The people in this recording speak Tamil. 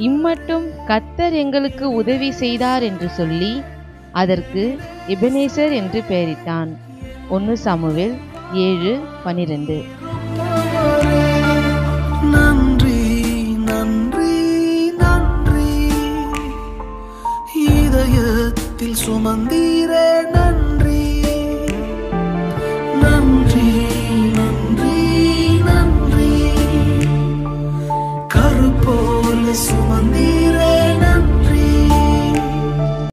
இம்மட்டும் கத்தர் எங்களுக்கு உதவி செய்தார் என்று சொல்லி அதற்கு எபனேசர் என்று பெயரிட்டான் ஒன்று சாமுவேல் ஏழு பனிரெண்டு நன்றி நன்றி நன்றி இதயத்தில் சுமந்தீ